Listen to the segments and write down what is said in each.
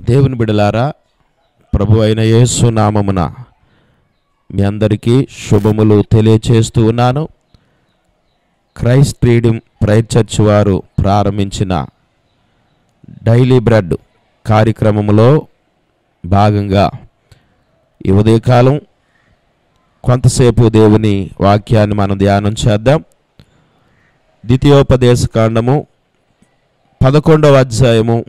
దేవుని బిడలారా ప్రభు అయిన యేసు నామమున మీ అందరికీ శుభములు తెలియచేస్తూ ఉన్నాను క్రైస్ట్ ఫ్రీడమ్ ప్రైర్ చర్చ్ వారు ప్రారంభించిన డైలీ బ్రెడ్ కార్యక్రమంలో భాగంగా ఈ ఉదయకాలం కొంతసేపు దేవుని వాక్యాన్ని మనం ధ్యానం చేద్దాం ద్వితీయోపదేశ కాండము పదకొండవ అధ్యాయము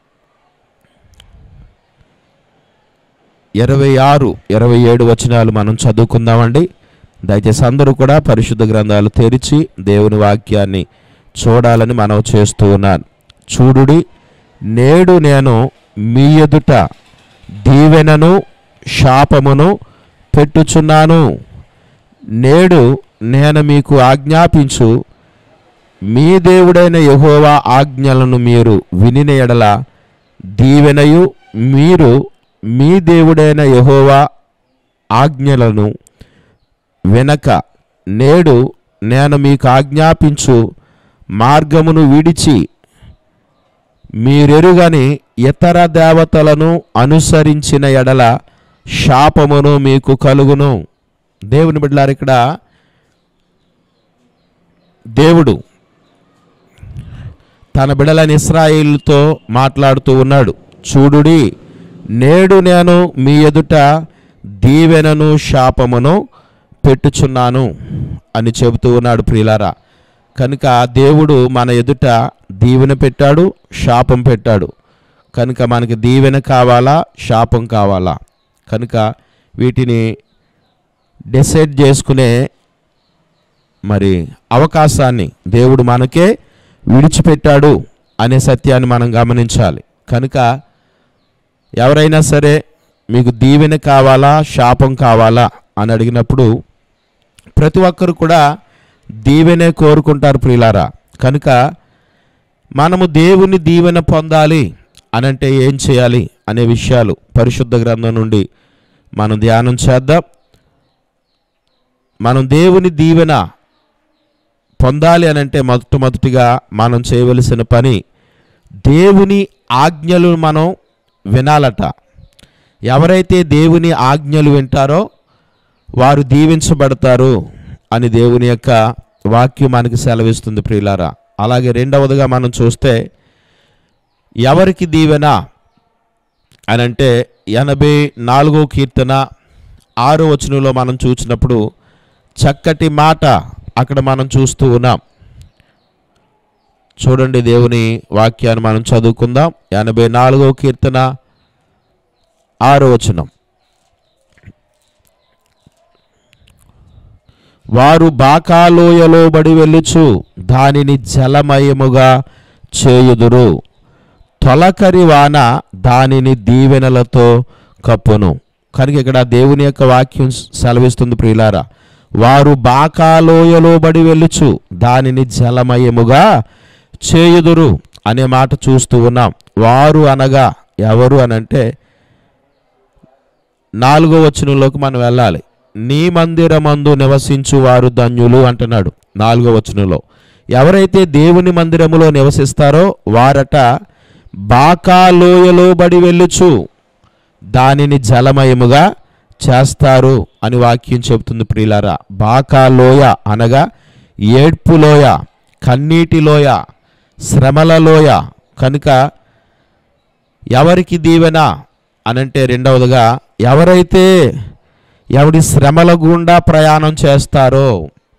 ఇరవై ఆరు ఇరవై ఏడు వచనాలు మనం చదువుకుందామండి దయచేసి అందరూ కూడా పరిశుద్ధ గ్రంథాలు తెరిచి దేవుని వాక్యాన్ని చూడాలని మనం చేస్తూ ఉన్నాను చూడుడి నేడు నేను మీ ఎదుట దీవెనను శాపమును పెట్టుచున్నాను నేడు నేను మీకు ఆజ్ఞాపించు మీ దేవుడైన యెహోవా ఆజ్ఞలను మీరు వినిన ఎడల దీవెనయు మీరు మీ దేవుడైన యెహోవా ఆజ్ఞలను వెనక నేడు నేను మీకు ఆజ్ఞాపించు మార్గమును విడిచి మీరెరుగని ఇతర దేవతలను అనుసరించిన ఎడల శాపమును మీకు కలుగును దేవుని బిడ్డలారు ఇక్కడ దేవుడు తన బిడలని ఇస్రాయిల్తో మాట్లాడుతూ ఉన్నాడు చూడుడి నేడు నేను మీ ఎదుట దీవెనను శాపమును పెట్టుచున్నాను అని చెబుతూ ఉన్నాడు ప్రియులారా కనుక దేవుడు మన ఎదుట దీవెన పెట్టాడు శాపం పెట్టాడు కనుక మనకి దీవెన కావాలా శాపం కావాలా కనుక వీటిని డిసైడ్ చేసుకునే మరి అవకాశాన్ని దేవుడు మనకే విడిచిపెట్టాడు అనే సత్యాన్ని మనం గమనించాలి కనుక ఎవరైనా సరే మీకు దీవెన కావాలా శాపం కావాలా అని అడిగినప్పుడు ప్రతి ఒక్కరు కూడా దీవెనే కోరుకుంటారు ప్రియులారా కనుక మనము దేవుని దీవెన పొందాలి అనంటే ఏం చేయాలి అనే విషయాలు పరిశుద్ధ గ్రంథం నుండి మనం ధ్యానం చేద్దాం మనం దేవుని దీవెన పొందాలి అని అంటే మొట్టమొదటిగా మనం చేయవలసిన పని దేవుని ఆజ్ఞలు మనం వినాలట ఎవరైతే దేవుని ఆజ్ఞలు వింటారో వారు దీవించబడతారు అని దేవుని యొక్క వాక్యం మనకి సెలవిస్తుంది ప్రియులారా అలాగే రెండవదిగా మనం చూస్తే ఎవరికి దీవెన అని అంటే ఎనభై నాలుగో కీర్తన ఆరో వచనంలో మనం చూసినప్పుడు చక్కటి మాట అక్కడ మనం చూస్తూ ఉన్నాం చూడండి దేవుని వాక్యాన్ని మనం చదువుకుందాం ఎనభై నాలుగో కీర్తన ఆరో వచనం వారు బాకాలోయలో బడి వెళ్ళుచు దానిని జలమయముగా చేయుదురు తొలకరి వాన దానిని దీవెనలతో కప్పును కనుక ఇక్కడ దేవుని యొక్క వాక్యం సెలవిస్తుంది ప్రియులారా వారు బాకాలోయలో బడి వెళ్ళుచు దానిని జలమయముగా చేయుదురు అనే మాట చూస్తూ ఉన్నాం వారు అనగా ఎవరు అనంటే నాలుగో వచనంలోకి మనం వెళ్ళాలి నీ మందిరమందు నివసించు వారు ధన్యులు అంటున్నాడు నాలుగో వచనంలో ఎవరైతే దేవుని మందిరములో నివసిస్తారో వారట బాకాలోయలో బడి వెళ్ళుచు దానిని జలమయముగా చేస్తారు అని వాక్యం చెబుతుంది ప్రియులారా బాకాలోయ అనగా ఏడ్పులోయ కన్నీటిలోయ శ్రమలలోయ కనుక ఎవరికి దీవెన అనంటే రెండవదిగా ఎవరైతే ఎవడి శ్రమల గుండా ప్రయాణం చేస్తారో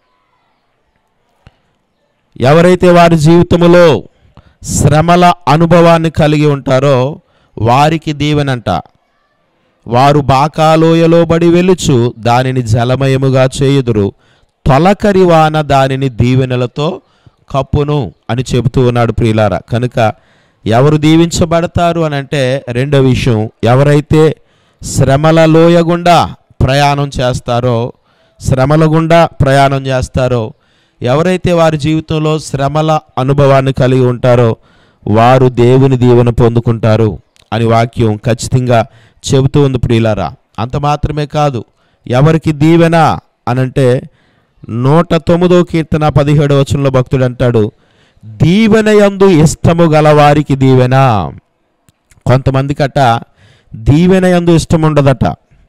ఎవరైతే వారి జీవితంలో శ్రమల అనుభవాన్ని కలిగి ఉంటారో వారికి దీవెనంట వారు బాకాలోయలో బడి వెలుచు దానిని జలమయముగా చేయుదురు తొలకరి వాన దానిని దీవెనలతో కప్పును అని చెబుతూ ఉన్నాడు ప్రియులారా కనుక ఎవరు దీవించబడతారు అని అంటే రెండో విషయం ఎవరైతే శ్రమల లోయ గుండా ప్రయాణం చేస్తారో శ్రమల గుండా ప్రయాణం చేస్తారో ఎవరైతే వారి జీవితంలో శ్రమల అనుభవాన్ని కలిగి ఉంటారో వారు దేవుని దీవెన పొందుకుంటారు అని వాక్యం ఖచ్చితంగా చెబుతూ ఉంది ప్రియులారా అంత మాత్రమే కాదు ఎవరికి దీవెన అనంటే నూట తొమ్మిదో కీర్తన పదిహేడు వచనంలో భక్తుడు అంటాడు దీవెన యందు ఇష్టము గల వారికి దీవెన కొంతమందికట దీవెన యందు ఇష్టం ఉండదట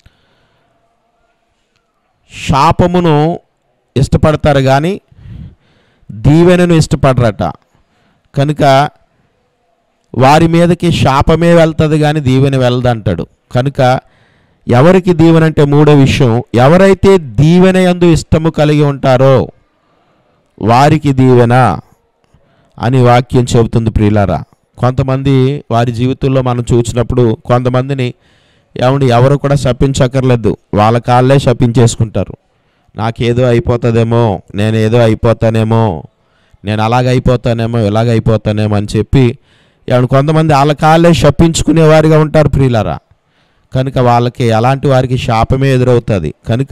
శాపమును ఇష్టపడతారు కానీ దీవెనను ఇష్టపడరట కనుక వారి మీదకి శాపమే వెళ్తుంది కానీ దీవెన వెళ్ళదంటాడు కనుక ఎవరికి దీవెన అంటే మూడో విషయం ఎవరైతే దీవెన యందు ఇష్టము కలిగి ఉంటారో వారికి దీవెన అని వాక్యం చెబుతుంది ప్రియులారా కొంతమంది వారి జీవితంలో మనం చూసినప్పుడు కొంతమందిని ఏమండి ఎవరు కూడా శపించక్కర్లేదు వాళ్ళ కాళ్ళే శపించేసుకుంటారు నాకేదో అయిపోతుందేమో నేను ఏదో అయిపోతానేమో నేను అలాగ అయిపోతానేమో ఇలాగ అయిపోతానేమో అని చెప్పి ఏమంటే కొంతమంది వాళ్ళ కాళ్ళే శపించుకునేవారిగా ఉంటారు ప్రియులారా కనుక వాళ్ళకి అలాంటి వారికి శాపమే ఎదురవుతుంది కనుక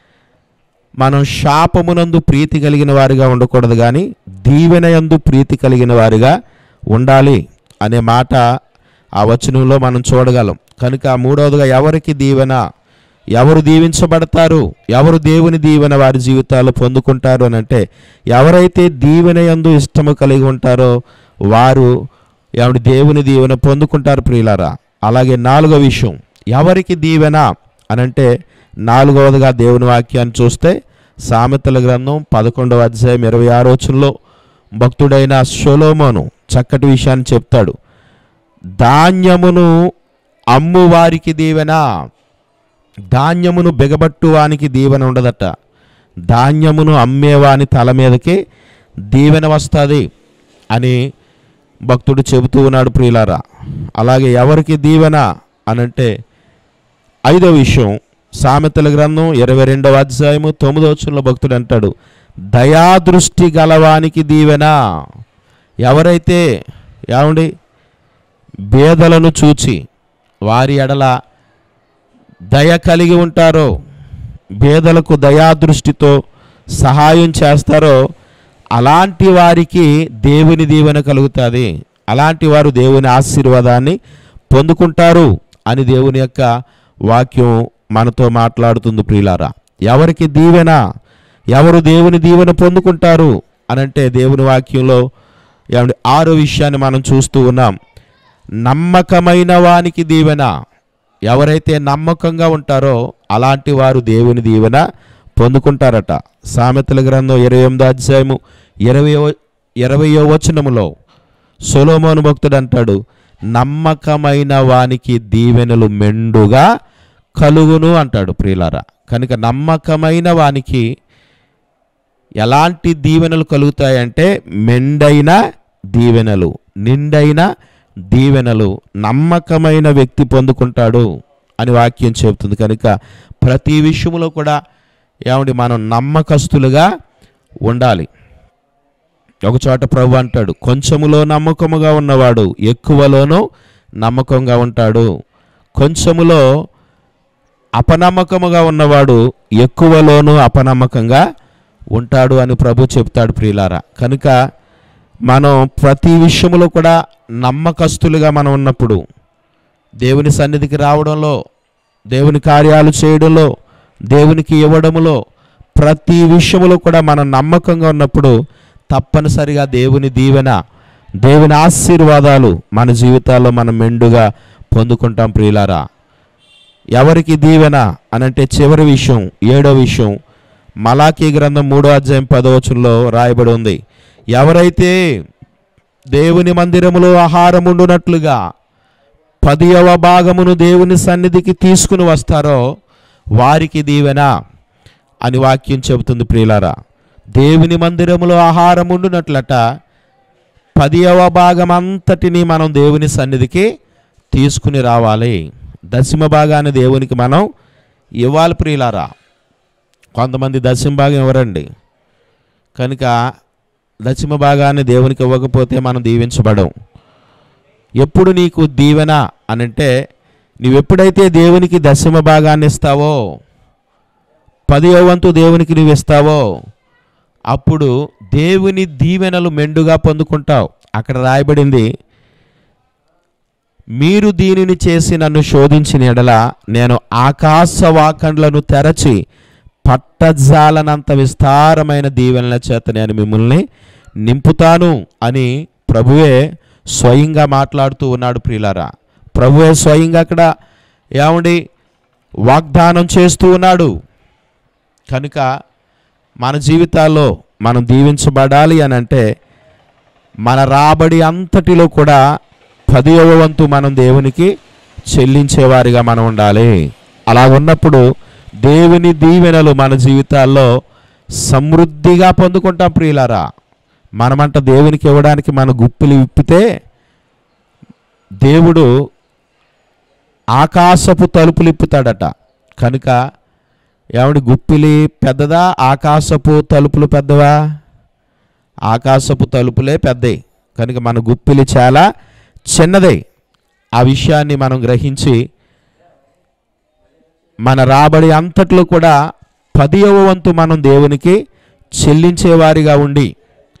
మనం శాపమునందు ప్రీతి కలిగిన వారిగా ఉండకూడదు కానీ దీవెనయందు ప్రీతి కలిగిన వారిగా ఉండాలి అనే మాట ఆ వచనంలో మనం చూడగలం కనుక మూడవదిగా ఎవరికి దీవెన ఎవరు దీవించబడతారు ఎవరు దేవుని దీవెన వారి జీవితాలు పొందుకుంటారు అని అంటే ఎవరైతే దీవెనయందు ఇష్టము కలిగి ఉంటారో వారు ఎవరి దేవుని దీవెన పొందుకుంటారు ప్రియులారా అలాగే నాలుగో విషయం ఎవరికి దీవెన అనంటే నాలుగవదిగా దేవుని వాక్యాన్ని చూస్తే సామెతల గ్రంథం పదకొండవ అధ్యాయం ఇరవై ఆరోచనలో భక్తుడైన సొలోమోను చక్కటి విషయాన్ని చెప్తాడు ధాన్యమును అమ్ము వారికి దీవెన ధాన్యమును బిగబట్టువానికి దీవెన ఉండదట ధాన్యమును అమ్మేవాని తల మీదకి దీవెన వస్తుంది అని భక్తుడు చెబుతూ ఉన్నాడు ప్రియులారా అలాగే ఎవరికి దీవెన అనంటే ఐదో విషయం సామెతల గ్రంథం ఇరవై రెండవ అధ్యాయము తొమ్మిదో వచ్చంలో భక్తుడు అంటాడు దయాదృష్టి గలవానికి దీవెన ఎవరైతే ఏమండి బేదలను చూచి వారి ఎడల దయ కలిగి ఉంటారో బేదలకు దయాదృష్టితో సహాయం చేస్తారో అలాంటి వారికి దేవుని దీవెన కలుగుతుంది అలాంటి వారు దేవుని ఆశీర్వాదాన్ని పొందుకుంటారు అని దేవుని యొక్క వాక్యం మనతో మాట్లాడుతుంది ప్రియులారా ఎవరికి దీవెన ఎవరు దేవుని దీవెన పొందుకుంటారు అనంటే దేవుని వాక్యంలో ఏమండి ఆరో విషయాన్ని మనం చూస్తూ ఉన్నాం నమ్మకమైన వానికి దీవెన ఎవరైతే నమ్మకంగా ఉంటారో అలాంటి వారు దేవుని దీవెన పొందుకుంటారట సామెతల గ్రంథం ఇరవై ఎనిమిదో అధ్యాయము ఇరవయో ఇరవయో వచనములో సొలోమోను భక్తుడు అంటాడు నమ్మకమైన వానికి దీవెనలు మెండుగా కలుగును అంటాడు ప్రియులారా కనుక నమ్మకమైన వానికి ఎలాంటి దీవెనలు కలుగుతాయంటే మెండైన దీవెనలు నిండైన దీవెనలు నమ్మకమైన వ్యక్తి పొందుకుంటాడు అని వాక్యం చెబుతుంది కనుక ప్రతి విషయంలో కూడా ఏమండి మనం నమ్మకస్తులుగా ఉండాలి ఒకచోట ప్రభు అంటాడు కొంచెములో నమ్మకముగా ఉన్నవాడు ఎక్కువలోనూ నమ్మకంగా ఉంటాడు కొంచెములో అపనమ్మకముగా ఉన్నవాడు ఎక్కువలోనూ అపనమ్మకంగా ఉంటాడు అని ప్రభు చెప్తాడు ప్రియులారా కనుక మనం ప్రతి విషయంలో కూడా నమ్మకస్తులుగా మనం ఉన్నప్పుడు దేవుని సన్నిధికి రావడంలో దేవుని కార్యాలు చేయడంలో దేవునికి ఇవ్వడములో ప్రతి విషయంలో కూడా మనం నమ్మకంగా ఉన్నప్పుడు తప్పనిసరిగా దేవుని దీవెన దేవుని ఆశీర్వాదాలు మన జీవితాల్లో మనం మెండుగా పొందుకుంటాం ప్రియులారా ఎవరికి దీవెన అనంటే చివరి విషయం ఏడో విషయం మలాకీ గ్రంథం మూడో అధ్యాయం పదవచనంలో రాయబడి ఉంది ఎవరైతే దేవుని మందిరములో ఆహారం ఉండునట్లుగా పదియవ భాగమును దేవుని సన్నిధికి తీసుకుని వస్తారో వారికి దీవెన అని వాక్యం చెబుతుంది ప్రియులారా దేవుని మందిరములో ఆహారం ఉండునట్లట పదియవ భాగం అంతటిని మనం దేవుని సన్నిధికి తీసుకుని రావాలి దశమ భాగాన్ని దేవునికి మనం ఇవ్వాలి ప్రియులారా కొంతమంది దశమ భాగం ఇవ్వరండి కనుక దశమ భాగాన్ని దేవునికి ఇవ్వకపోతే మనం దీవించబడం ఎప్పుడు నీకు దీవెన అనంటే నువ్వెప్పుడైతే దేవునికి దశమ భాగాన్ని ఇస్తావో పదివ వంతు దేవునికి నువ్వు ఇస్తావో అప్పుడు దేవుని దీవెనలు మెండుగా పొందుకుంటావు అక్కడ రాయబడింది మీరు దీనిని చేసి నన్ను శోధించిన ఎడల నేను ఆకాశవాకండ్లను తెరచి పట్టజాలనంత విస్తారమైన దీవెనల చేత నేను మిమ్మల్ని నింపుతాను అని ప్రభువే స్వయంగా మాట్లాడుతూ ఉన్నాడు ప్రియులారా ప్రభువే స్వయంగా అక్కడ ఏమండి వాగ్దానం చేస్తూ ఉన్నాడు కనుక మన జీవితాల్లో మనం దీవించబడాలి అని అంటే మన రాబడి అంతటిలో కూడా పదివ వంతు మనం దేవునికి చెల్లించేవారిగా మనం ఉండాలి అలా ఉన్నప్పుడు దేవుని దీవెనలు మన జీవితాల్లో సమృద్ధిగా పొందుకుంటాం ప్రియులారా మనమంట దేవునికి ఇవ్వడానికి మన గుప్పిలు విప్పితే దేవుడు ఆకాశపు తలుపులు ఇప్పుతాడట కనుక ఏమండి గుప్పిలి పెద్దదా ఆకాశపు తలుపులు పెద్దవా ఆకాశపు తలుపులే పెద్దవి కనుక మన గుప్పిలి చాలా చిన్నదే ఆ విషయాన్ని మనం గ్రహించి మన రాబడి అంతట్లో కూడా పదియవ వంతు మనం దేవునికి చెల్లించేవారిగా ఉండి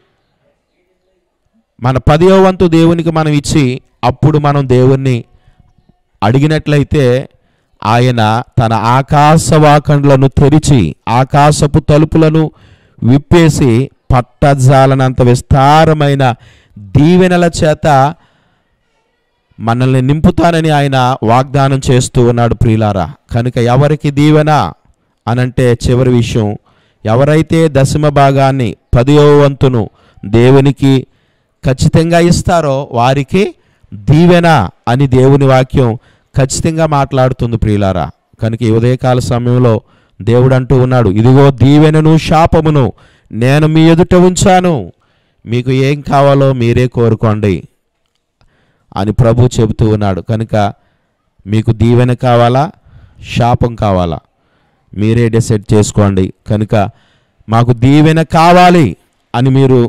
మన పదియవ వంతు దేవునికి మనం ఇచ్చి అప్పుడు మనం దేవుణ్ణి అడిగినట్లయితే ఆయన తన ఆకాశవాకండ్లను తెరిచి ఆకాశపు తలుపులను విప్పేసి పట్టజాలనంత విస్తారమైన దీవెనల చేత మనల్ని నింపుతానని ఆయన వాగ్దానం చేస్తూ ఉన్నాడు ప్రియులారా కనుక ఎవరికి దీవెన అనంటే చివరి విషయం ఎవరైతే దశమ భాగాన్ని పదివ వంతును దేవునికి ఖచ్చితంగా ఇస్తారో వారికి దీవెన అని దేవుని వాక్యం ఖచ్చితంగా మాట్లాడుతుంది ప్రియులారా కనుక ఈ ఉదయకాల సమయంలో దేవుడు అంటూ ఉన్నాడు ఇదిగో దీవెనను శాపమును నేను మీ ఎదుట ఉంచాను మీకు ఏం కావాలో మీరే కోరుకోండి అని ప్రభు చెబుతూ ఉన్నాడు కనుక మీకు దీవెన కావాలా శాపం కావాలా మీరే డిసైడ్ చేసుకోండి కనుక మాకు దీవెన కావాలి అని మీరు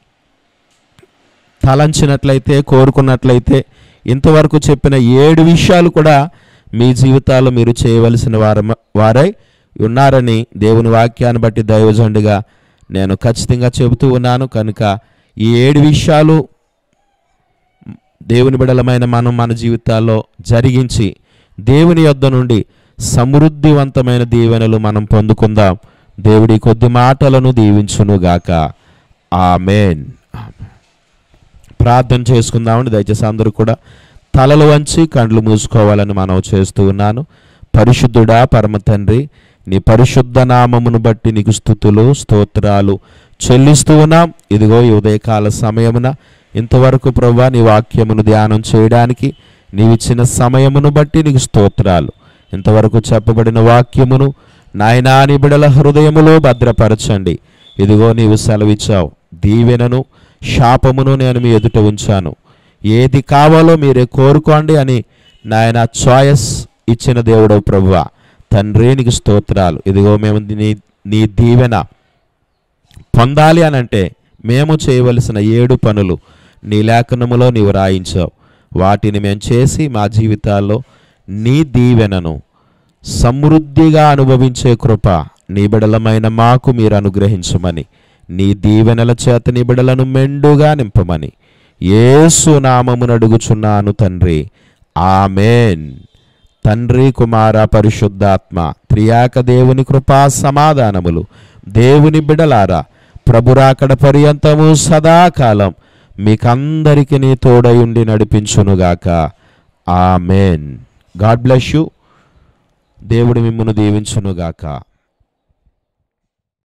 తలంచినట్లయితే కోరుకున్నట్లయితే ఇంతవరకు చెప్పిన ఏడు విషయాలు కూడా మీ జీవితాల్లో మీరు చేయవలసిన వార వారై ఉన్నారని దేవుని వాక్యాన్ని బట్టి దైవజండుగా నేను ఖచ్చితంగా చెబుతూ ఉన్నాను కనుక ఈ ఏడు విషయాలు దేవుని బిడలమైన మనం మన జీవితాల్లో జరిగించి దేవుని యొద్ద నుండి సమృద్ధివంతమైన దీవెనలు మనం పొందుకుందాం దేవుడి కొద్ది మాటలను దీవించునుగాక ఆమెన్ ప్రార్థన చేసుకుందామండి దయచేసి అందరూ కూడా తలలు వంచి కండ్లు మూసుకోవాలని మనం చేస్తూ ఉన్నాను పరిశుద్ధుడా పరమ తండ్రి నీ పరిశుద్ధ నామమును బట్టి నీకు స్థుతులు స్తోత్రాలు చెల్లిస్తూ ఉన్నాం ఇదిగో ఈ ఉదయకాల సమయమున ఇంతవరకు ప్రభా నీ వాక్యమును ధ్యానం చేయడానికి నీవిచ్చిన సమయమును బట్టి నీకు స్తోత్రాలు ఇంతవరకు చెప్పబడిన వాక్యమును నాయనా నీ బిడల హృదయములో భద్రపరచండి ఇదిగో నీవు సెలవిచ్చావు దీవెనను శాపమును నేను మీ ఎదుట ఉంచాను ఏది కావాలో మీరే కోరుకోండి అని నాయన చాయిస్ ఇచ్చిన దేవుడవు ప్రభువ తండ్రి నీకు స్తోత్రాలు ఇదిగో మేము నీ నీ దీవెన పొందాలి అని అంటే మేము చేయవలసిన ఏడు పనులు నీ లేఖనములో నీవు రాయించావు వాటిని మేము చేసి మా జీవితాల్లో నీ దీవెనను సమృద్ధిగా అనుభవించే కృప నీ బిడలమైన మాకు మీరు అనుగ్రహించమని నీ దీవెనల చేత నీ బిడలను మెండుగా నింపమని యేసు నామమును అడుగుచున్నాను తండ్రి ఆమెన్ తండ్రి కుమార పరిశుద్ధాత్మ త్రియాక దేవుని కృపా సమాధానములు దేవుని బిడలారా ప్రభురాకడ పర్యంతము సదాకాలం మీకందరికి నీ తోడై ఉండి నడిపించునుగాక ఆమెన్ గాడ్ బ్లెస్ యు దేవుడు మిమ్మను దీవించునుగాక